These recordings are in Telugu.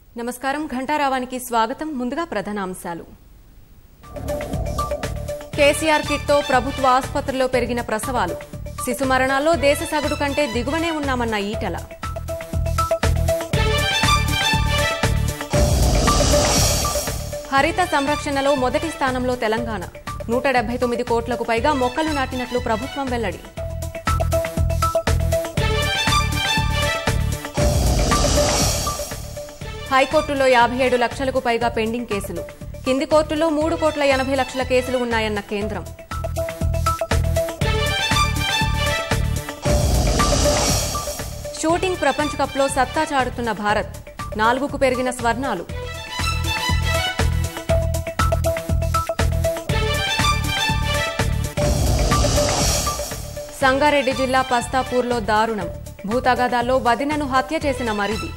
నమస్కారం ఘంటారావానికి స్వాగతం ముందుగా ప్రధాన అంశాలు కేసీఆర్ కిట్తో ప్రభుత్వ ఆసుపత్రిలో పెరిగిన ప్రసవాలు శిశు మరణాల్లో దేశ సగటు కంటే దిగువనే ఉన్నామన్న ఈటల హరిత సంరక్షణలో మొదటి స్థానంలో తెలంగాణ నూట డెబ్బై తొమ్మిది కోట్లకు పైగా మొక్కలు నాటినట్లు ప్రభుత్వం వెల్లడి హైకోర్టులో యాభై ఏడు లక్షలకు పైగా పెండింగ్ కేసులు కింది కోర్టులో మూడు కోట్ల ఎనభై లక్షల కేసులు ఉన్నాయన్న కేంద్రం షూటింగ్ ప్రపంచ కప్లో సత్తా చాటుతున్న భారత్ నాలుగుకు పెరిగిన స్వర్ణాలు సంగారెడ్డి జిల్లా పస్తాపూర్లో దారుణం భూతగాదాల్లో వదినను హత్య చేసిన మరిది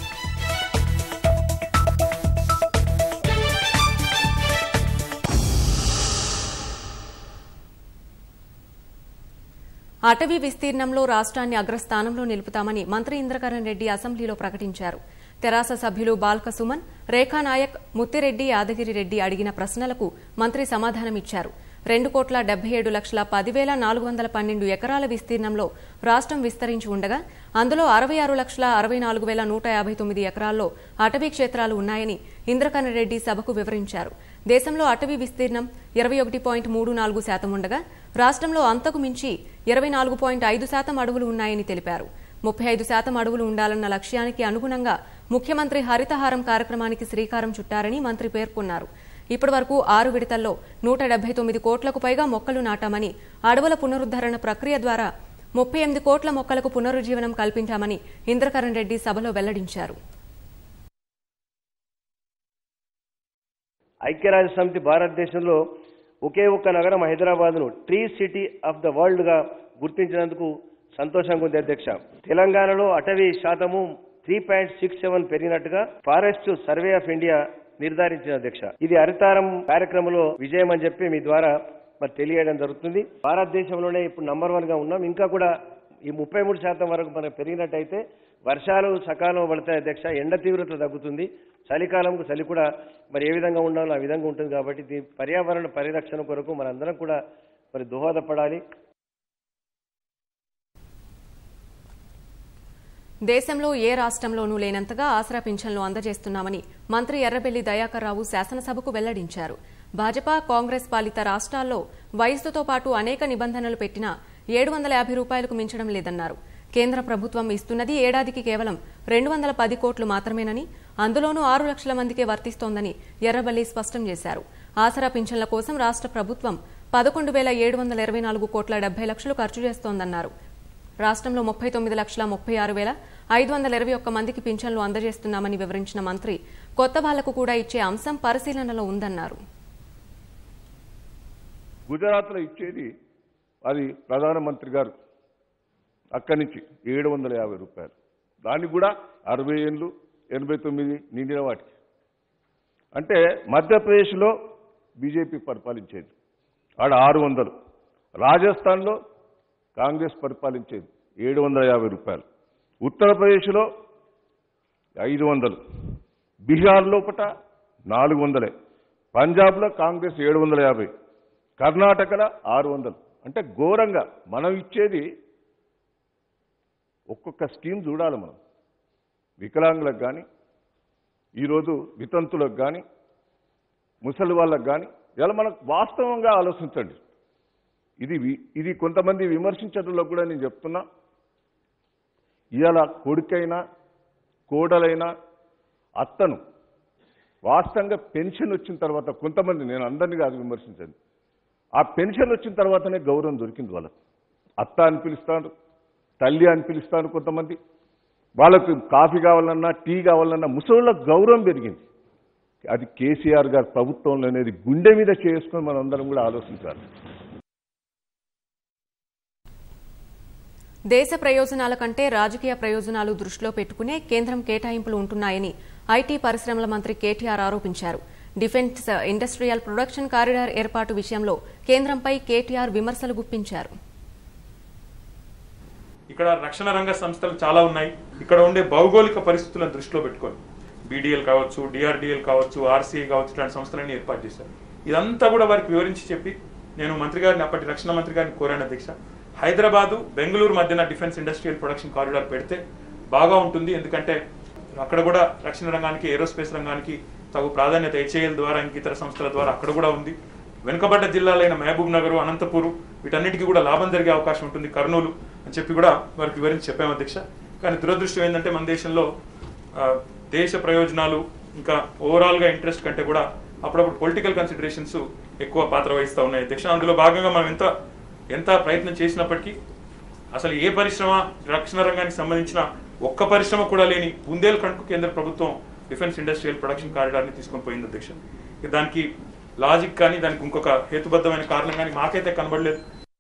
అటవీ విస్తీర్ణంలో రాష్ట్రాన్ని అగ్రస్థానంలో నిలుపుతామని మంత్రి ఇంద్రకరణ్ రెడ్డి అసెంబ్లీలో ప్రకటించారు తెరాస సభ్యులు బాల్క సుమన్ రేఖానాయక్ ముత్తిరెడ్డి యాదగిరి రెడ్డి అడిగిన ప్రశ్నలకు మంత్రి సమాధానమిచ్చారు రెండు కోట్ల డెబ్బై ఏడు లక్షల పదివేల నాలుగు వందల పన్నెండు ఎకరాల విస్తీర్ణంలో రాష్ట్రం విస్తరించి ఉండగా అందులో అరవై ఆరు లక్షల అరవై నాలుగు వేల నూట యాభై తొమ్మిది ఎకరాల్లో అటవీ క్షేత్రాలు ఉన్నాయని ఇంద్రకరణ్ రెడ్డి సభకు వివరించారు దేశంలో అటవీ విస్తీర్ణం ఇరవై ఒకటి పాయింట్ మూడు నాలుగు శాతం ఉండగా రాష్ట్రంలో అంతకు మించి ఇరవై నాలుగు పాయింట్ ఐదు శాతం అడవులు ఉన్నాయని తెలిపారు ముప్పై ఐదు శాతం అడవులు ఉండాలన్న లక్ష్యానికి అనుగుణంగా ముఖ్యమంత్రి హరితహారం కార్యక్రమానికి శ్రీకారం చుట్టారని మంత్రి పేర్కొన్నారు ఇప్పటి వరకు ఆరు విడతల్లో నూట డెబ్బై తొమ్మిది కోట్లకు పైగా మొక్కలు నాటామని అడవుల పునరుద్దరణ ప్రక్రియ ద్వారా ముప్పై ఎనిమిది కోట్ల మొక్కలకు పునరుజ్జీవనం కల్పించామని ఇంద్రకరణ్ రెడ్డి సభలో వెల్లడించారు ఐక్యరాజ్య సమితి భారతదేశంలో ఒకే ఒక్క నగరం హైదరాబాద్ను tree city of the world గా గుర్తించినందుకు సంతోషంగా ఉంది అధ్యక్ష తెలంగాణలో అటవీ శాతము త్రీ పాయింట్ సిక్స్ సెవెన్ పెరిగినట్టుగా ఫారెస్ట్ సర్వే ఆఫ్ ఇండియా నిర్ధారించిన అధ్యక్ష ఇది హరితారం కార్యక్రమంలో విజయం అని చెప్పి మీ ద్వారా మరి తెలియడం జరుగుతుంది భారతదేశంలోనే ఇప్పుడు నంబర్ వన్ గా ఉన్నాం ఇంకా కూడా ఈ ముప్పై మూడు శాతం వరకు మనకు పెరిగినట్టయితే వర్షాలు సకాలంలో పడతాయి అధ్యక్ష ఎండ తీవ్రత తగ్గుతుంది చలికాలంకు చలి కూడా మరి ఏ విధంగా ఉండాలో ఆ విధంగా ఉంటుంది కాబట్టి దీని పర్యావరణ పరిరక్షణ కొరకు మనందరం కూడా మరి దోహదపడాలి దేశంలో ఏ రాష్ట్రంలోనూ లేనంతగా ఆసరా పింఛన్లు అందజేస్తున్నామని మంత్రి ఎర్రబెల్లి దయాకర్ రావు శాసనసభకు వెల్లడించారు భాజపా కాంగ్రెస్ పాలిత రాష్ట్రాల్లో వయస్సుతో పాటు అనేక నిబంధనలు పెట్టినా ఏడు వందల యాభై రూపాయలకు మించడం లేదన్నారు కేంద్ర ప్రభుత్వం ఇస్తున్నది ఏడాదికి కేవలం రెండు వందల పది కోట్లు మాత్రమేనని అందులోనూ ఆరు లక్షల మందికే వర్తిస్తోందని ఎర్రబెల్లి స్పష్టం చేశారు ఆసరా పింఛన్ల కోసం రాష్ట్ర ప్రభుత్వం పదకొండు వేల ఏడు వందల ఇరవై నాలుగు కోట్ల డెబ్బై లక్షలు ఖర్చు చేస్తోందన్నారు రాష్ట్రంలో ముప్పై తొమ్మిది లక్షల ముప్పై ఆరు వేల ఐదు వందల ఇరవై ఒక్క మందికి పింఛన్లు అందజేస్తున్నామని వివరించిన మంత్రి కొత్త వాళ్లకు కూడా ఇచ్చే అంశం పరిశీలనలో ఉందన్నారు గుజరాత్లో ఇచ్చేది అది ప్రధానమంత్రి గారు అక్కడి నుంచి ఏడు వందల యాభై రూపాయలు దానికి కూడా అరవై ఏళ్ళు ఎనభై తొమ్మిది నిండిన వాటికి అంటే మధ్యప్రదేశ్లో బీజేపీ పరిపాలించేది ఆడ ఆరు వందలు రాజస్థాన్లో కాంగ్రెస్ పరిపాలించేది ఏడు వందల యాభై రూపాయలు ఉత్తరప్రదేశ్లో ఐదు వందలు బీహార్ లోపట నాలుగు వందలే పంజాబ్లో కాంగ్రెస్ ఏడు వందల యాభై కర్ణాటకలో ఆరు వందలు అంటే ఘోరంగా మనం ఇచ్చేది ఒక్కొక్క స్కీమ్ చూడాలి మనం వికలాంగులకు కానీ ఈరోజు వితంతులకు కానీ ముసలి వాళ్ళకు కానీ ఇలా మనకు వాస్తవంగా ఆలోచించండి ఇది వి- ఇది కొంతమంది విమర్శించడంలో కూడా నేను చెప్తున్నా ఇవాళ కొడుకైనా కోడలైనా అత్తను వాస్తవంగా పెన్షన్ వచ్చిన తర్వాత కొంతమంది నేను అందరినీ కాదు విమర్శించండి ఆ పెన్షన్ వచ్చిన తర్వాతనే గౌరవం దొరికింది వాళ్ళకు అత్త అని పిలుస్తాను తల్లి అని పిలుస్తాను కొంతమంది వాళ్ళకు కాఫీ కావాలన్నా టీ కావాలన్నా ముసలిళ్ళకు గౌరవం పెరిగింది అది కేసీఆర్ గారి ప్రభుత్వంలో అనేది గుండె మీద చేసుకొని మనం అందరం కూడా ఆలోచించాలి దేశ ప్రయోజనాల కంటే రాజకీయ ప్రయోజనాలు దృష్టిలో పెట్టుకునే కేంద్రం కేటాయింపులు ఉంటున్నాయని ఐటీ పరిశ్రమల మంత్రి కేటీఆర్ ఆరోపించారు డిఫెన్స్ ఇండస్ట్రియల్ ప్రొడక్షన్ కారిడార్ ఏర్పాటు విషయంలో కేంద్రంపై కేటీఆర్ విమర్శలు గుప్పించారు ఇక్కడ రక్షణ రంగ సంస్థలు చాలా ఉన్నాయి ఇక్కడ ఉండే భౌగోళిక పరిస్థితులను దృష్టిలో పెట్టుకొని బీడీఎల్ కావచ్చు డిఆర్డిఎల్ కావచ్చు ఆర్సీఐ కావచ్చు ఇట్లాంటి సంస్థలన్నీ ఏర్పాటు చేశారు ఇదంతా కూడా వారికి వివరించి చెప్పి నేను మంత్రి గారిని అప్పటి రక్షణ మంత్రి గారిని కోరాను అధ్యక్ష హైదరాబాదు బెంగళూరు మధ్యన డిఫెన్స్ ఇండస్ట్రియల్ ప్రొడక్షన్ కారిడార్ పెడితే బాగా ఉంటుంది ఎందుకంటే అక్కడ కూడా రక్షణ రంగానికి ఏరోస్పేస్ రంగానికి తగు ప్రాధాన్యత హెచ్ఏఎల్ ద్వారా ఇంక ఇతర సంస్థల ద్వారా అక్కడ కూడా ఉంది వెనుకబడ్డ జిల్లాలైన మహబూబ్ నగర్ అనంతపూర్ వీటన్నిటికీ కూడా లాభం జరిగే అవకాశం ఉంటుంది కర్నూలు అని చెప్పి కూడా వారికి వివరించి చెప్పాము అధ్యక్ష కానీ దురదృష్టం ఏంటంటే మన దేశంలో ఆ, దేశ ప్రయోజనాలు ఇంకా ఓవరాల్ గా ఇంట్రెస్ట్ కంటే కూడా అప్పుడప్పుడు పొలిటికల్ కన్సిడరేషన్స్ ఎక్కువ పాత్ర వహిస్తూ ఉన్నాయి అధ్యక్ష అందులో భాగంగా మనం ఎంత ఎంత ప్రయత్నం చేసినప్పటికీ అసలు ఏ పరిశ్రమ రక్షణ రంగానికి సంబంధించిన ఒక్క పరిశ్రమ కూడా లేని బుందేల్ఖండ్కు కేంద్ర ప్రభుత్వం డిఫెన్స్ ఇండస్ట్రియల్ ప్రొడక్షన్ కారిడార్ ని తీసుకొని పోయింది అధ్యక్ష ఇక దానికి లాజిక్ కానీ దానికి ఇంకొక హేతుబద్ధమైన కారణం కానీ మాకైతే కనబడలేదు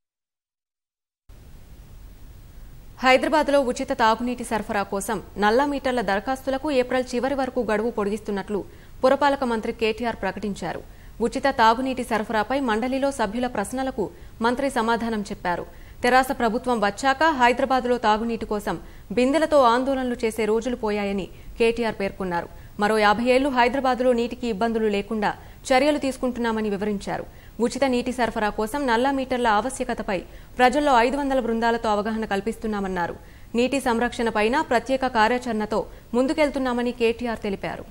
హైదరాబాద్లో ఉచిత తాగునీటి సరఫరా కోసం నల్ల మీటర్ల దరఖాస్తులకు ఏప్రిల్ చివరి వరకు గడువు పొడిగిస్తున్నట్లు పురపాలక మంత్రి కేటీఆర్ ప్రకటించారు ఉచిత తాగునీటి సరఫరాపై మండలిలో సభ్యుల ప్రశ్నలకు మంత్రి సమాధానం చెప్పారు తెరాస ప్రభుత్వం వచ్చాక హైదరాబాద్లో తాగునీటి కోసం బిందెలతో ఆందోళనలు చేసే రోజులు పోయాయని కేటీఆర్ పేర్కొన్నారు మరో యాభై ఏళ్లు హైదరాబాద్లో నీటికి ఇబ్బందులు లేకుండా చర్యలు తీసుకుంటున్నామని వివరించారు ఉచిత నీటి సరఫరా కోసం నల్ల మీటర్ల ఆవశ్యకతపై ప్రజల్లో ఐదు వందల బృందాలతో అవగాహన కల్పిస్తున్నామన్నారు నీటి సంరక్షణపైన ప్రత్యేక కార్యాచరణతో ముందుకెళ్తున్నామని కేటీఆర్ తెలిపారు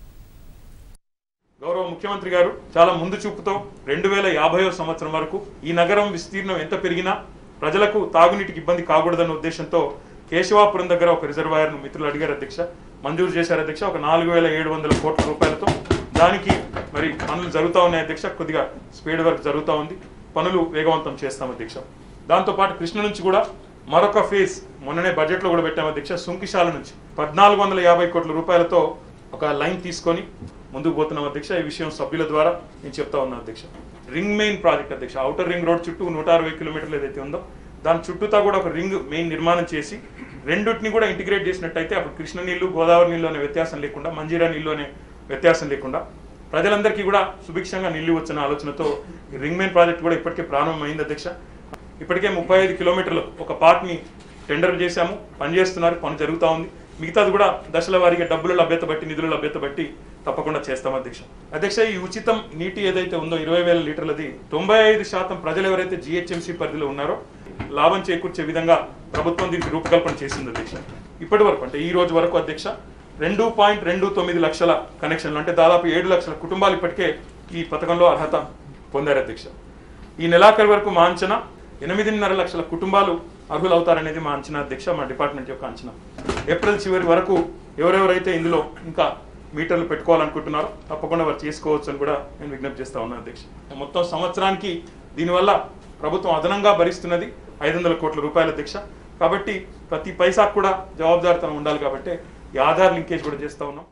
గౌరవ ముఖ్యమంత్రి గారు చాలా ముందు చూపుతో రెండు వేల యాభైవ సంవత్సరం వరకు ఈ నగరం విస్తీర్ణం ఎంత పెరిగినా ప్రజలకు తాగునీటికి ఇబ్బంది కాకూడదన్న ఉద్దేశంతో కేశవాపురం దగ్గర ఒక రిజర్వాయర్ ను మిత్రులు అడిగారు అధ్యక్ష మంజూరు చేశారు అధ్యక్ష ఒక నాలుగు వేల ఏడు వందల కోట్ల రూపాయలతో దానికి మరి పనులు జరుగుతూ ఉన్నాయి అధ్యక్ష కొద్దిగా స్పీడ్ వర్క్ జరుగుతూ ఉంది పనులు వేగవంతం చేస్తాం అధ్యక్ష దాంతో పాటు కృష్ణ నుంచి కూడా మరొక ఫేజ్ మొన్ననే బడ్జెట్ లో కూడా పెట్టాం అధ్యక్ష సుంకిశాల నుంచి పద్నాలుగు వందల యాభై కోట్ల రూపాయలతో ఒక లైన్ తీసుకొని ముందుకు పోతున్నాం అధ్యక్ష ఈ విషయం సభ్యుల ద్వారా నేను చెప్తా ఉన్నాను అధ్యక్ష రింగ్ మెయిన్ ప్రాజెక్ట్ అధ్యక్ష అవుటర్ రింగ్ రోడ్ చుట్టూ నూట అరవై కిలోమీటర్లు ఏదైతే ఉందో దాని చుట్టూతా కూడా ఒక రింగ్ మెయిన్ నిర్మాణం చేసి రెండింటిని కూడా ఇంటిగ్రేట్ చేసినట్టయితే అప్పుడు కృష్ణ నీళ్లు గోదావరి నీళ్ళు అనే వ్యత్యాసం లేకుండా మంజీరా నీళ్ళు అనే వ్యత్యాసం లేకుండా ప్రజలందరికీ కూడా సుభిక్షంగా నీళ్లు వచ్చిన ఆలోచనతో ఈ రింగ్ మెయిన్ ప్రాజెక్ట్ కూడా ఇప్పటికే ప్రారంభమైంది అధ్యక్ష ఇప్పటికే ముప్పై ఐదు కిలోమీటర్లు ఒక పార్ట్ ని టెండర్ చేశాము పనిచేస్తున్నారు పని జరుగుతా ఉంది మిగతాది కూడా దశల వారీగా డబ్బుల లభ్యత బట్టి నిధుల లభ్యత బట్టి తప్పకుండా చేస్తాం అధ్యక్ష అధ్యక్ష ఈ ఉచితం నీటి ఏదైతే ఉందో ఇరవై వేల లీటర్లది తొంభై ఐదు శాతం ప్రజలు ఎవరైతే జిహెచ్ఎంసీ పరిధిలో ఉన్నారో లాభం చేకూర్చే విధంగా ప్రభుత్వం దీనికి రూపకల్పన చేసింది అధ్యక్ష ఇప్పటి వరకు అంటే ఈ రోజు వరకు అధ్యక్ష రెండు పాయింట్ రెండు తొమ్మిది లక్షల కనెక్షన్లు అంటే దాదాపు ఏడు లక్షల కుటుంబాలు ఇప్పటికే ఈ పథకంలో అర్హత పొందారు అధ్యక్ష ఈ నెలాఖరు వరకు మా అంచనా ఎనిమిదిన్నర లక్షల కుటుంబాలు అర్హులవుతారనేది మా అంచనా అధ్యక్ష మా డిపార్ట్మెంట్ యొక్క అంచనా ఏప్రిల్ చివరి వరకు ఎవరెవరైతే ఇందులో ఇంకా మీటర్లు పెట్టుకోవాలనుకుంటున్నారో తప్పకుండా వారు చేసుకోవచ్చు అని కూడా నేను విజ్ఞప్తి చేస్తా ఉన్నాను అధ్యక్ష మొత్తం సంవత్సరానికి దీనివల్ల ప్రభుత్వం అదనంగా భరిస్తున్నది ఐదు వందల కోట్ల రూపాయల అధ్యక్ష కాబట్టి ప్రతి పైసాకు కూడా జవాబుదారితనం ఉండాలి కాబట్టి ఈ ఆధార్ లింకేజ్ కూడా చేస్తా ఉన్నాం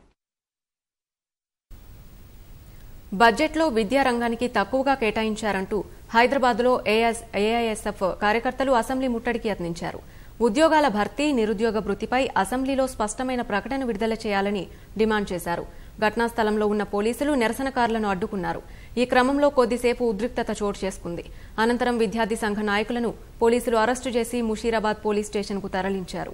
బడ్జెట్లో విద్యా రంగానికి తక్కువగా కేటాయించారంటూ హైదరాబాద్లో ఏఎస్ ఏఐఎస్ఎఫ్ కార్యకర్తలు అసెంబ్లీ ముట్టడికి యత్నించారు ఉద్యోగాల భర్తీ నిరుద్యోగ భృతిపై అసెంబ్లీలో స్పష్టమైన ప్రకటన విడుదల చేయాలని డిమాండ్ చేశారు ఘటనా స్థలంలో ఉన్న పోలీసులు నిరసనకారులను అడ్డుకున్నారు ఈ క్రమంలో కొద్దిసేపు ఉద్రిక్తత చోటు చేసుకుంది అనంతరం విద్యార్థి సంఘ నాయకులను పోలీసులు అరెస్టు చేసి ముషీరాబాద్ పోలీస్ స్టేషన్కు తరలించారు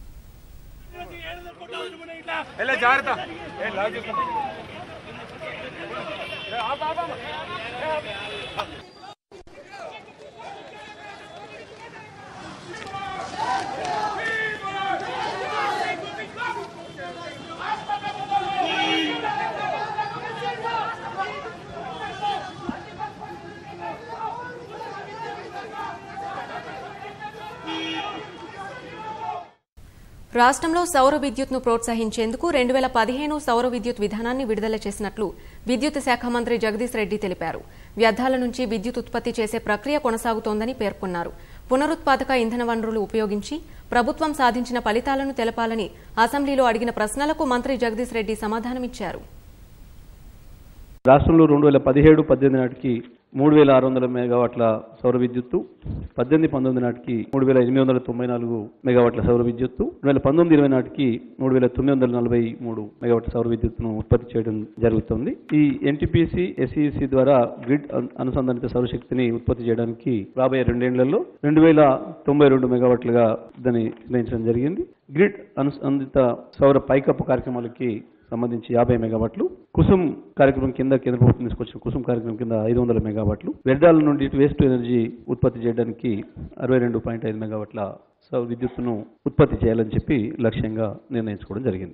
రాష్ట్రంలో సౌర విద్యుత్ను ప్రోత్సహించేందుకు రెండు వేల పదిహేను సౌర విద్యుత్ విధానాన్ని విడుదల చేసినట్లు విద్యుత్ శాఖ మంత్రి జగదీష్ రెడ్డి తెలిపారు వ్యర్థాల నుంచి విద్యుత్ ఉత్పత్తి చేసే ప్రక్రియ కొనసాగుతోందని పేర్కొన్నారు పునరుత్పాదక ఇంధన వనరులు ఉపయోగించి ప్రభుత్వం సాధించిన ఫలితాలను తెలపాలని అసెంబ్లీలో అడిగిన ప్రశ్నలకు మంత్రి జగదీష్ రెడ్డి సమాధానమిచ్చారు రాష్ట్రంలో రెండు వేల పదిహేడు పద్దెనిమిది నాటికి మూడు వేల ఆరు వందల మెగావాట్ల సౌర విద్యుత్తు పద్దెనిమిది పంతొమ్మిది నాటికి మూడు వేల ఎనిమిది వందల తొంభై నాలుగు మెగావాట్ల సౌర విద్యుత్తు రెండు వేల పంతొమ్మిది ఇరవై నాటికి మూడు వేల తొమ్మిది వందల నలభై మూడు మెగావాట్ల సౌర విద్యుత్తును ఉత్పత్తి చేయడం జరుగుతుంది ఈ ఎన్టీపీసీ ఎస్ఈసి ద్వారా గ్రిడ్ అను- అనుసంధానిత సౌరశక్తిని ఉత్పత్తి చేయడానికి రాబోయే రెండేళ్లలో రెండు వేల తొంభై రెండు మెగావాట్లుగా దాన్ని నిర్ణయించడం జరిగింది గ్రిడ్ అనుసంధిత సౌర పైకప్పు కార్యక్రమాలకి సంబంధించి యాభై మెగావాట్లు కుసుమ్ కార్యక్రమం కింద కేంద్ర ప్రభుత్వం తీసుకొచ్చిన కుసుమ్ కార్యక్రమం కింద ఐదు వందల మెగావాట్లు వ్యర్థాల నుండి వేస్ట్ ఎనర్జీ ఉత్పత్తి చేయడానికి అరవై రెండు పాయింట్ ఐదు మెగావాట్ల సౌర విద్యుత్తును ఉత్పత్తి చేయాలని చెప్పి లక్ష్యంగా నిర్ణయించుకోవడం జరిగింది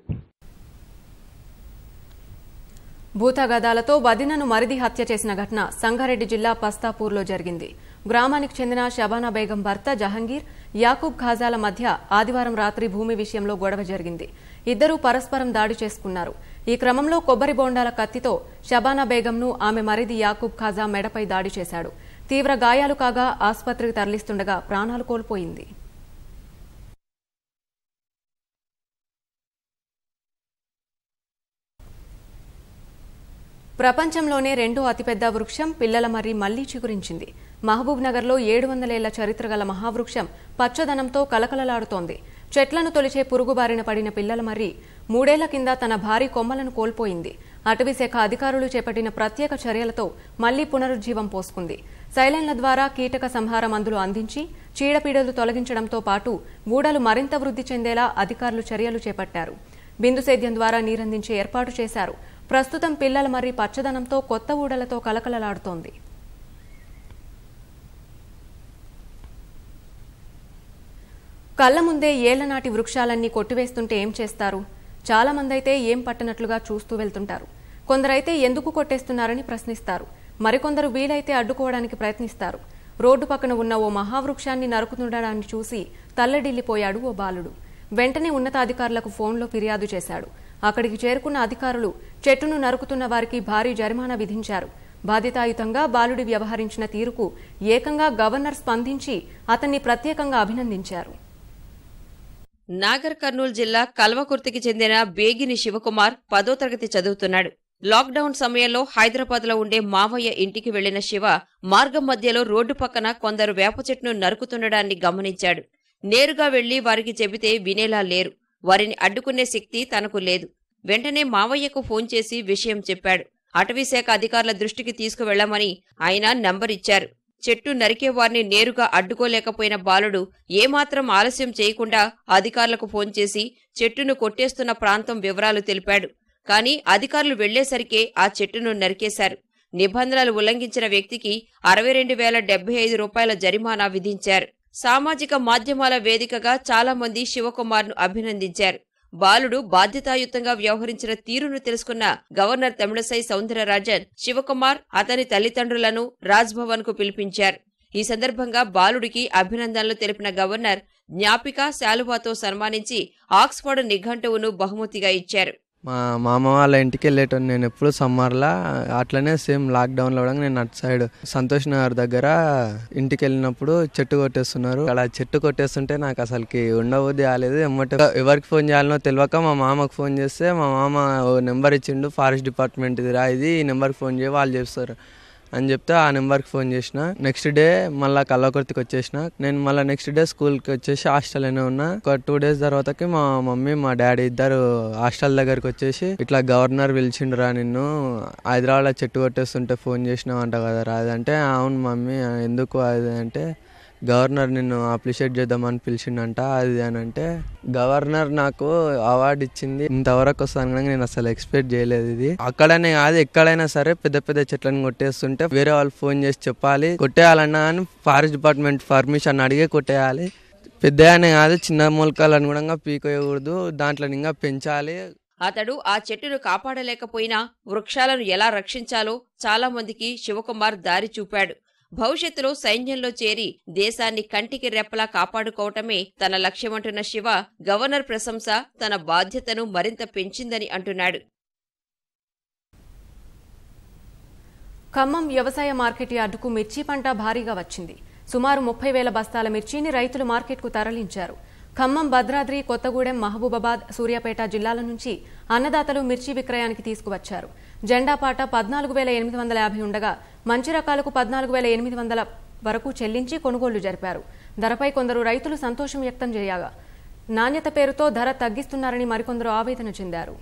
భూతగదాలతో వదినను మరిది హత్య చేసిన ఘటన సంగారెడ్డి జిల్లా పస్తాపూర్లో జరిగింది గ్రామానికి చెందిన షబానా బేగం భర్త జహంగీర్ యాకూబ్ ఖాజాల మధ్య ఆదివారం రాత్రి భూమి విషయంలో గొడవ జరిగింది ఇద్దరూ పరస్పరం దాడి చేసుకున్నారు ఈ క్రమంలో కొబ్బరి బోండాల కత్తితో షబానా బేగంను ఆమె మరిది యాకూబ్ ఖాజా మెడపై దాడి చేశాడు తీవ్ర గాయాలు కాగా ఆసుపత్రికి తరలిస్తుండగా ప్రాణాలు కోల్పోయింది ప్రపంచంలోనే రెండో అతిపెద్ద వృక్షం పిల్లల మర్రి మళ్లీ చిగురించింది మహబూబ్ నగర్లో ఏడు వందలేళ్ల చరిత్ర గల మహావృక్షం పచ్చదనంతో కలకలలాడుతోంది చెట్లను తొలిచే పురుగుబారిన పడిన పిల్లల మర్రి మూడేళ్ల కింద తన భారీ కొమ్మలను కోల్పోయింది అటవీశాఖ అధికారులు చేపట్టిన ప్రత్యేక చర్యలతో మళ్లీ పునరుజ్జీవం పోసుకుంది సైలెన్ల ద్వారా కీటక సంహార మందులు అందించి చీడపీడలు తొలగించడంతో పాటు ఊడలు మరింత వృద్ధి చెందేలా అధికారులు చర్యలు చేపట్టారు బిందు సేద్యం ద్వారా నీరందించే ఏర్పాటు చేశారు ప్రస్తుతం పిల్లల మర్రి పచ్చదనంతో కొత్త ఊడలతో కలకలలాడుతోంది కళ్ల ముందే ఏళ్లనాటి వృక్షాలన్నీ కొట్టివేస్తుంటే ఏం చేస్తారు చాలా మందైతే ఏం పట్టనట్లుగా చూస్తూ వెళ్తుంటారు కొందరైతే ఎందుకు కొట్టేస్తున్నారని ప్రశ్నిస్తారు మరికొందరు వీలైతే అడ్డుకోవడానికి ప్రయత్నిస్తారు రోడ్డు పక్కన ఉన్న ఓ మహావృక్షాన్ని నరుకుతుండడాన్ని చూసి తల్లడిల్లిపోయాడు ఓ బాలుడు వెంటనే ఉన్నతాధికారులకు ఫోన్లో ఫిర్యాదు చేశాడు అక్కడికి చేరుకున్న అధికారులు చెట్టును నరుకుతున్న వారికి భారీ జరిమానా విధించారు బాధితాయుతంగా బాలుడి వ్యవహరించిన తీరుకు ఏకంగా గవర్నర్ స్పందించి అతన్ని ప్రత్యేకంగా అభినందించారు నాగర్ కర్నూలు జిల్లా కల్వకుర్తికి చెందిన బేగిని శివకుమార్ పదో తరగతి చదువుతున్నాడు లాక్డౌన్ సమయంలో హైదరాబాద్లో ఉండే మావయ్య ఇంటికి వెళ్లిన శివ మార్గం మధ్యలో రోడ్డు పక్కన కొందరు వేప చెట్టును నరుకుతుండడాన్ని గమనించాడు నేరుగా వెళ్లి వారికి చెబితే వినేలా లేరు వారిని అడ్డుకునే శక్తి తనకు లేదు వెంటనే మావయ్యకు ఫోన్ చేసి విషయం చెప్పాడు అటవీశాఖ అధికారుల దృష్టికి తీసుకువెళ్లమని ఆయన నంబర్ ఇచ్చారు చెట్టు నరికే వారిని నేరుగా అడ్డుకోలేకపోయిన బాలుడు ఏమాత్రం ఆలస్యం చేయకుండా అధికారులకు ఫోన్ చేసి చెట్టును కొట్టేస్తున్న ప్రాంతం వివరాలు తెలిపాడు కానీ అధికారులు వెళ్లేసరికే ఆ చెట్టును నరికేశారు నిబంధనలు ఉల్లంఘించిన వ్యక్తికి అరవై రెండు వేల డెబ్బై ఐదు రూపాయల జరిమానా విధించారు సామాజిక మాధ్యమాల వేదికగా చాలా మంది శివకుమార్ను అభినందించారు బాలుడు బాధ్యతాయుతంగా వ్యవహరించిన తీరును తెలుసుకున్న గవర్నర్ తమిళసై సౌందరరాజన్ శివకుమార్ అతని తల్లిదండ్రులను రాజ్భవన్ కు పిలిపించారు ఈ సందర్భంగా బాలుడికి అభినందనలు తెలిపిన గవర్నర్ జ్ఞాపిక శాలువాతో సన్మానించి ఆక్స్ఫర్డ్ నిఘంటువును బహుమతిగా ఇచ్చారు మా మామ వాళ్ళ ఇంటికి వెళ్ళేటోని నేను ఎప్పుడు సమ్మర్లో అట్లనే సేమ్ లాక్డౌన్లో కూడా నేను అటు సైడ్ సంతోష్ నగర్ దగ్గర ఇంటికి వెళ్ళినప్పుడు చెట్టు కొట్టేస్తున్నారు అలా చెట్టు కొట్టేస్తుంటే నాకు అసలుకి ఉండబుద్ధి కాలేదు ఎమ్మట ఎవరికి ఫోన్ చేయాలనో తెలియక మా మామకు ఫోన్ చేస్తే మా మామ ఓ నెంబర్ ఇచ్చిండు ఫారెస్ట్ డిపార్ట్మెంట్ రా ఇది ఈ నెంబర్కి ఫోన్ చేయి వాళ్ళు చేస్తారు అని చెప్తే ఆ నెంబర్కి ఫోన్ చేసిన నెక్స్ట్ డే మళ్ళీ కల్లకుర్తికి వచ్చేసిన నేను మళ్ళీ నెక్స్ట్ డే స్కూల్కి వచ్చేసి హాస్టల్లోనే ఉన్నా ఒక టూ డేస్ తర్వాతకి మా మమ్మీ మా డాడీ ఇద్దరు హాస్టల్ దగ్గరికి వచ్చేసి ఇట్లా గవర్నర్ పిలిచిండురా నిన్ను హైదరాబాద్లో చెట్టు కొట్టేస్తుంటే ఫోన్ చేసినావు అంట కదా రా అదంటే అవును మమ్మీ ఎందుకు అది అంటే గవర్నర్ నిన్ను అప్రిషియేట్ చేద్దామని పిలిచిండంట అది అని అంటే గవర్నర్ నాకు అవార్డు ఇచ్చింది ఇంతవరకు వస్తాను కానీ నేను అసలు ఎక్స్పెక్ట్ చేయలేదు ఇది అక్కడనే కాదు ఎక్కడైనా సరే పెద్ద పెద్ద చెట్లను కొట్టేస్తుంటే వేరే వాళ్ళు ఫోన్ చేసి చెప్పాలి కొట్టేయాలన్నా అని ఫారెస్ట్ డిపార్ట్మెంట్ పర్మిషన్ అడిగే కొట్టేయాలి పెద్దగానే కాదు చిన్న మూలకాలను కూడా పీకేయకూడదు దాంట్లో ఇంకా పెంచాలి అతడు ఆ చెట్టును కాపాడలేకపోయినా వృక్షాలను ఎలా రక్షించాలో చాలా మందికి శివకుమార్ దారి చూపాడు భవిష్యత్తులో సైన్యంలో చేరి దేశాన్ని కంటికి రెప్పలా కాపాడుకోవటమే తన లక్ష్యమంటున్న శివ గవర్నర్ ప్రశంస తన బాధ్యతను మరింత పెంచిందని అంటున్నాడు ఖమ్మం వ్యవసాయ మార్కెట్ యార్డుకు మిర్చి పంట భారీగా వచ్చింది సుమారు ముప్పై వేల బస్తాల మిర్చిని రైతులు మార్కెట్కు తరలించారు ఖమ్మం భద్రాద్రి కొత్తగూడెం మహబూబాబాద్ సూర్యాపేట జిల్లాల నుంచి అన్నదాతలు మిర్చి విక్రయానికి తీసుకువచ్చారు జెండాపాట పద్నాలుగు వేల ఎనిమిది వందల యాభై ఉండగా మంచి రకాలకు పద్నాలుగు వేల ఎనిమిది వందల వరకు చెల్లించి కొనుగోళ్లు జరిపారు ధరపై కొందరు రైతులు సంతోషం వ్యక్తం చేయగా నాణ్యత పేరుతో ధర తగ్గిస్తున్నారని మరికొందరు ఆవేదన చెందారు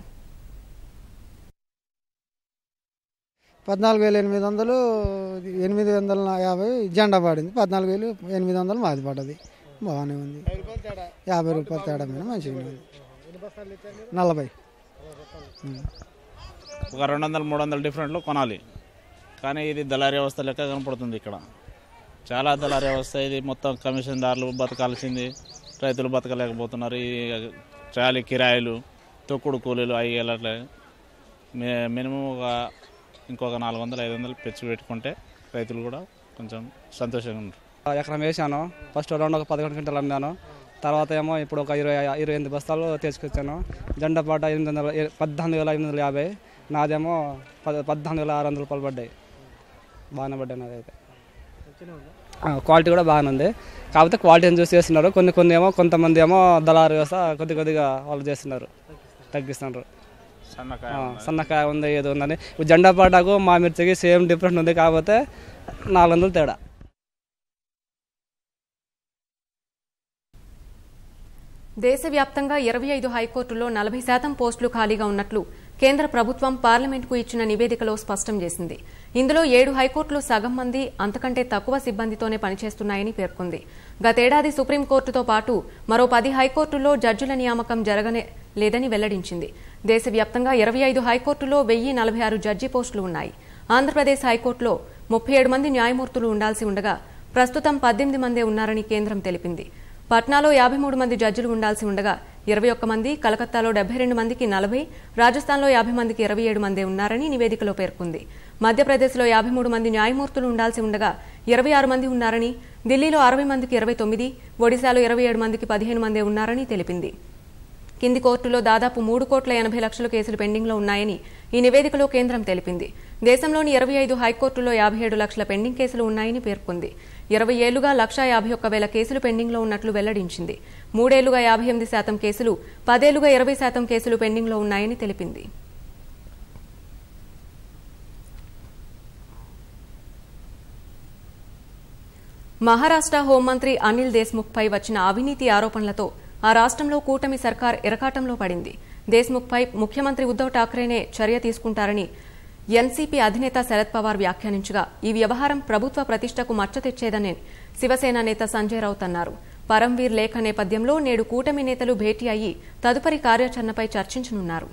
పద్నాలుగు వేల ఎనిమిది వందలు ఎనిమిది వందల యాభై జెండా పడింది పద్నాలుగు వేలు ఎనిమిది వందలు మాది పడ్డది బాగానే ఉంది యాభై రూపాయలు తేడా మీద మంచిగా ఉంది నలభై ఉం. ఒక రెండు వందలు మూడు వందల డిఫరెంట్లో కొనాలి కానీ ఇది దళారీ వ్యవస్థ లెక్క కనపడుతుంది ఇక్కడ చాలా దళారీ వ్యవస్థ ఇది మొత్తం కమిషన్దారులు బతకాల్సింది రైతులు బతకలేకపోతున్నారు ఈ ట్రాలీ కిరాయిలు తొక్కుడు కూలీలు అవి వెళ్ళట్లే మే మినిమం ఒక ఇంకొక నాలుగు వందలు ఐదు వందలు పెంచి పెట్టుకుంటే రైతులు కూడా కొంచెం సంతోషంగా ఉంటారు ఎకరం వేసాను ఫస్ట్ రౌండ్ ఒక పదకొండు క్వింటలు అమ్మాను తర్వాత ఏమో ఇప్పుడు ఒక ఇరవై ఇరవై ఎనిమిది బస్తాలు తెచ్చుకొచ్చాను జెండా పాట ఎనిమిది వందల పద్దెనిమిది వేల ఎనిమిది వందల యాభై నాదేమో పద పద్నాలుగు వేల ఆరు వందల రూపాయలు పడ్డాయి బాగానే పడ్డాయి నాదైతే ఆ, క్వాలిటీ కూడా బాగానే ఉంది కాకపోతే క్వాలిటీని చూసి చేస్తున్నారు కొన్ని కొన్ని ఏమో కొంతమంది ఏమో దళారు వ్యవస్థ కొద్ది కొద్దిగా వాళ్ళు చేస్తున్నారు తగ్గిస్తున్నారు సన్నకాయ ఆ, సన్నకాయ ఉంది ఏదో ఉందని ఇప్పుడు జెండా పాటకు మా మిర్చికి సేమ్ డిఫరెంట్ ఉంది కాకపోతే నాలుగు వందలు తేడా దేశవ్యాప్తంగా ఇరవై ఐదు హైకోర్టుల్లో నలభై శాతం పోస్టులు ఖాళీగా ఉన్నట్లు కేంద్ర ప్రభుత్వం పార్లమెంటుకు ఇచ్చిన నివేదికలో స్పష్టం చేసింది ఇందులో ఏడు హైకోర్టులు సగం మంది అంతకంటే తక్కువ సిబ్బందితోనే పనిచేస్తున్నాయని పేర్కొంది గతేడాది సుప్రీంకోర్టుతో పాటు మరో పది హైకోర్టుల్లో జడ్జిల నియామకం జరగనే లేదని వెల్లడించింది దేశవ్యాప్తంగా ఇరవై ఐదు హైకోర్టులో వెయ్యి నలభై ఆరు జడ్జి పోస్టులు ఉన్నాయి ఆంధ్రప్రదేశ్ హైకోర్టులో ముప్పై ఏడు మంది న్యాయమూర్తులు ఉండాల్సి ఉండగా ప్రస్తుతం పద్దెనిమిది మందే ఉన్నారని కేంద్రం తెలిపింది పట్నాలో యాభై మూడు మంది జడ్జిలు ఉండాల్సి ఉండగా ఇరవై ఒక్క మంది కలకత్తాలో డెబ్బై రెండు మందికి నలభై రాజస్థాన్లో యాభై మందికి ఇరవై ఏడు మందే ఉన్నారని నివేదికలో పేర్కొంది మధ్యప్రదేశ్లో యాభై మూడు మంది న్యాయమూర్తులు ఉండాల్సి ఉండగా ఇరవై ఆరు మంది ఉన్నారని ఢిల్లీలో అరవై మందికి ఇరవై తొమ్మిది ఒడిశాలో ఇరవై ఏడు మందికి పదిహేను మందే ఉన్నారని తెలిపింది కింది కోర్టులో దాదాపు మూడు కోట్ల ఎనభై లక్షల కేసులు పెండింగ్లో ఉన్నాయని ఈ నివేదికలో కేంద్రం తెలిపింది దేశంలోని ఇరవై ఐదు హైకోర్టుల్లో యాభై ఏడు లక్షల పెండింగ్ కేసులు ఉన్నాయని పేర్కొంది ఇరవై ఏళ్లుగా లక్షా యాభై ఒక్క వేల కేసులు పెండింగ్లో ఉన్నట్లు వెల్లడించింది మూడేళ్లుగా యాభై ఎనిమిది శాతం కేసులు పదేళ్లుగా ఇరవై శాతం కేసులు పెండింగ్లో ఉన్నాయని తెలిపింది మహారాష్ట్ర హోంమంత్రి అనిల్ దేశ్ముఖ్పై వచ్చిన అవినీతి ఆరోపణలతో ఆ రాష్ట్రంలో కూటమి సర్కార్ ఇరకాటంలో పడింది దేశ్ముఖ్పై ముఖ్యమంత్రి ఉద్దవ్ ఠాక్రేనే చర్య తీసుకుంటారని ఎన్సీపీ అధినేత శరద్ పవార్ వ్యాఖ్యానించగా ఈ వ్యవహారం ప్రభుత్వ ప్రతిష్టకు మచ్చ తెచ్చేదని శివసేన నేత సంజయ్ రౌత్ అన్నారు పరంవీర్ లేఖ నేపథ్యంలో నేడు కూటమి నేతలు భేటీ అయ్యి తదుపరి కార్యాచరణపై చర్చించనున్నారు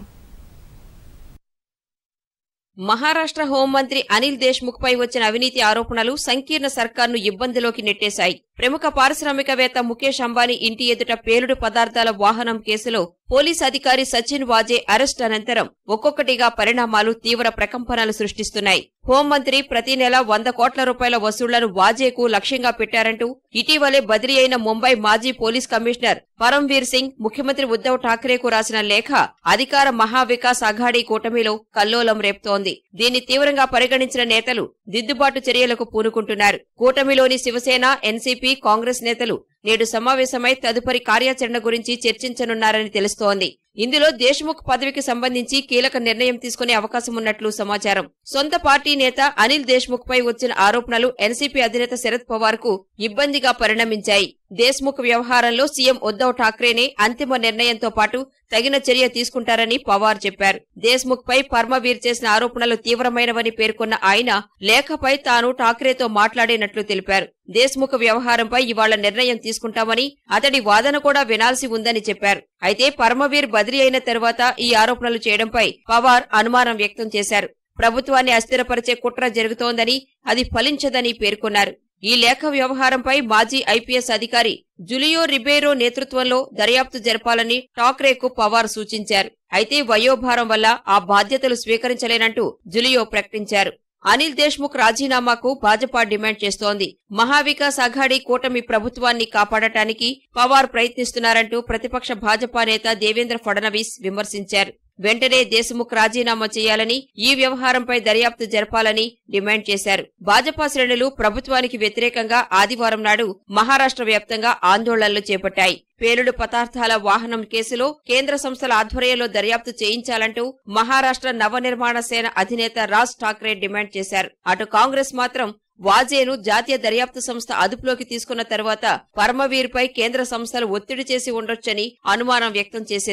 మహారాష్ట్ర హోంమంత్రి అనిల్ దేశ్ముఖ్ పై వచ్చిన అవినీతి ఆరోపణలు సంకీర్ణ సర్కార్ను ఇబ్బందిలోకి నెట్టేశాయి ప్రముఖ పారిశ్రామికవేత్త ముఖేష్ అంబానీ ఇంటి ఎదుట పేలుడు పదార్థాల వాహనం కేసులో పోలీస్ అధికారి సచిన్ వాజే అరెస్ట్ అనంతరం ఒక్కొక్కటిగా పరిణామాలు తీవ్ర ప్రకంపనలు సృష్టిస్తున్నాయి హోంమంత్రి ప్రతి నెల వంద కోట్ల రూపాయల వసూళ్లను వాజేకు లక్ష్యంగా పెట్టారంటూ ఇటీవలే బదిలీ అయిన ముంబై మాజీ పోలీస్ కమిషనర్ పరంవీర్ సింగ్ ముఖ్యమంత్రి ఉద్దవ్ ఠాక్రేకు రాసిన లేఖ అధికార మహావికాస్ అఘాడీ కూటమిలో కల్లోలం రేపుతోంది దీన్ని తీవ్రంగా పరిగణించిన నేతలు దిద్దుబాటు చర్యలకు పూనుకుంటున్నారు కూటమిలోని శివసేన ఎన్సీపీ కాంగ్రెస్ నేతలు నేడు సమావేశమై తదుపరి కార్యాచరణ గురించి చర్చించనున్నారని తెలుస్తోంది ఇందులో దేశ్ముఖ్ పదవికి సంబంధించి కీలక నిర్ణయం తీసుకునే అవకాశం ఉన్నట్లు సమాచారం సొంత పార్టీ నేత అనిల్ దేశ్ముఖ్ పై వచ్చిన ఆరోపణలు ఎన్సీపీ అధినేత శరద్ పవార్ కు ఇబ్బందిగా పరిణమించాయి దేశ్ముఖ్ వ్యవహారంలో సీఎం ఉద్దవ్ ఠాక్రేనే అంతిమ నిర్ణయంతో పాటు తగిన చర్య తీసుకుంటారని పవార్ చెప్పారు దేశ్ముఖ్ పై పర్మవీర్ చేసిన ఆరోపణలు తీవ్రమైనవని పేర్కొన్న ఆయన లేఖపై తాను ఠాక్రేతో మాట్లాడినట్లు తెలిపారు దేశ్ముఖ్ వ్యవహారంపై ఇవాళ నిర్ణయం తీసుకుంటామని అతడి వాదన కూడా వినాల్సి ఉందని చెప్పారు అయితే పరమవీర్ బదిలీ అయిన తర్వాత ఈ ఆరోపణలు చేయడంపై పవార్ అనుమానం వ్యక్తం చేశారు ప్రభుత్వాన్ని అస్థిరపరిచే కుట్ర జరుగుతోందని అది ఫలించదని పేర్కొన్నారు ఈ లేఖ వ్యవహారంపై మాజీ ఐపీఎస్ అధికారి జులియో రిబేరో నేతృత్వంలో దర్యాప్తు జరపాలని టాక్రేకు పవార్ సూచించారు అయితే వయోభారం వల్ల ఆ బాధ్యతలు స్వీకరించలేనంటూ జులియో ప్రకటించారు అనిల్ దేశ్ముఖ్ రాజీనామాకు భాజపా డిమాండ్ చేస్తోంది మహావికాస్ అఘాడీ కూటమి ప్రభుత్వాన్ని కాపాడటానికి పవార్ ప్రయత్నిస్తున్నారంటూ ప్రతిపక్ష భాజపా నేత దేవేంద్ర ఫడణవీస్ విమర్శించారు వెంటనే దేశముఖ్ రాజీనామా చేయాలని ఈ వ్యవహారంపై దర్యాప్తు జరపాలని డిమాండ్ చేశారు భాజపా శ్రేణులు ప్రభుత్వానికి వ్యతిరేకంగా ఆదివారం నాడు మహారాష్ట్ర వ్యాప్తంగా ఆందోళనలు చేపట్టాయి పేలుడు పదార్థాల వాహనం కేసులో కేంద్ర సంస్థల ఆధ్వర్యంలో దర్యాప్తు చేయించాలంటూ మహారాష్ట్ర నవనిర్మాణ సేన అధినేత రాజ్ ఠాక్రే డిమాండ్ చేశారు అటు కాంగ్రెస్ మాత్రం వాజేను జాతీయ దర్యాప్తు సంస్థ అదుపులోకి తీసుకున్న తర్వాత పరమవీర్పై కేంద్ర సంస్థలు ఒత్తిడి చేసి ఉండొచ్చని అనుమానం వ్యక్తం చేసింది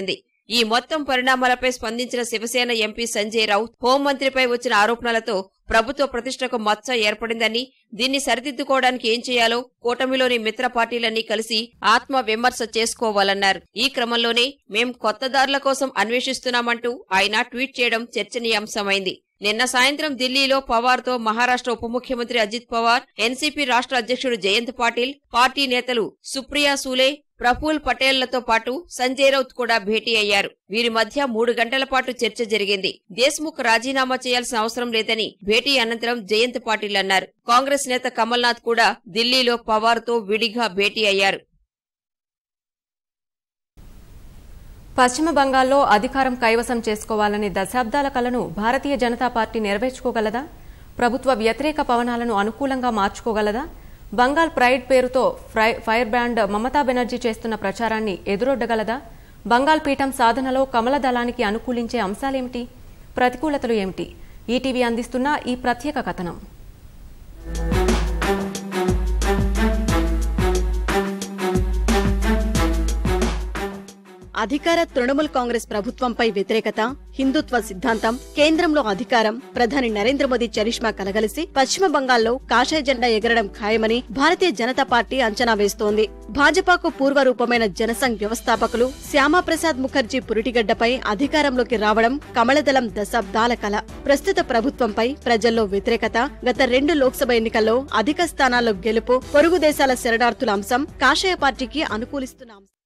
ఈ మొత్తం పరిణామాలపై స్పందించిన శివసేన ఎంపీ సంజయ్ రౌత్ హోంమంత్రిపై వచ్చిన ఆరోపణలతో ప్రభుత్వ ప్రతిష్టకు మచ్చ ఏర్పడిందని దీన్ని సరిదిద్దుకోవడానికి ఏం చేయాలో కూటమిలోని మిత్ర పార్టీలన్నీ కలిసి ఆత్మ విమర్శ చేసుకోవాలన్నారు ఈ క్రమంలోనే మేం కొత్త దారుల కోసం అన్వేషిస్తున్నామంటూ ఆయన ట్వీట్ చేయడం చర్చనీయాంశమైంది నిన్న సాయంత్రం ఢిల్లీలో పవార్ తో మహారాష్ట్ర ఉప ముఖ్యమంత్రి అజిత్ పవార్ ఎన్సీపీ రాష్ట్ర అధ్యక్షుడు జయంత్ పాటిల్ పార్టీ నేతలు సుప్రియా సూలే ప్రఫుల్ పటేళ్లతో పాటు సంజయ్ రౌత్ కూడా భేటీ అయ్యారు వీరి మధ్య మూడు గంటల పాటు చర్చ జరిగింది దేశ్ముఖ్ రాజీనామా చేయాల్సిన అవసరం లేదని భేటీ అనంతరం జయంత్ పాటిల్ అన్నారు కాంగ్రెస్ నేత కమల్నాథ్ కూడా ఢిల్లీలో పవార్ తో విడిగా భేటీ అయ్యారు పశ్చిమ బంగాల్లో అధికారం కైవసం చేసుకోవాలనే దశాబ్దాల కలను భారతీయ జనతా పార్టీ నెరవేర్చుకోగలదా ప్రభుత్వ వ్యతిరేక పవనాలను అనుకూలంగా మార్చుకోగలదా బంగాల్ ప్రైడ్ పేరుతో ఫ్రై- ఫైర్ బ్యాండ్ మమతా బెనర్జీ చేస్తున్న ప్రచారాన్ని ఎదురొడ్డగలదా బంగాల్ పీఠం సాధనలో కమల దళానికి అనుకూలించే అంశాలేమిటి ప్రతికూలతలు ఏమిటి ఈటీవీ అందిస్తున్న ఈ ప్రత్యేక కథనం అధికార తృణమూల్ కాంగ్రెస్ ప్రభుత్వంపై వ్యతిరేకత హిందుత్వ సిద్ధాంతం కేంద్రంలో అధికారం ప్రధాని నరేంద్ర మోదీ చరిష్మా కలగలిసి పశ్చిమ బంగాల్లో కాషాయ జెండా ఎగరడం ఖాయమని భారతీయ జనతా పార్టీ అంచనా వేస్తోంది భాజపాకు పూర్వరూపమైన జనసంఘ్ వ్యవస్థాపకులు శ్యామాప్రసాద్ ముఖర్జీ పురిటిగడ్డపై అధికారంలోకి రావడం కమలదళం దశాబ్దాల కల ప్రస్తుత ప్రభుత్వంపై ప్రజల్లో వ్యతిరేకత గత రెండు లోక్సభ ఎన్నికల్లో అధిక స్థానాల్లో గెలుపు పొరుగు దేశాల శరణార్థుల అంశం కాషాయ పార్టీకి అనుకూలిస్తున్న అంశం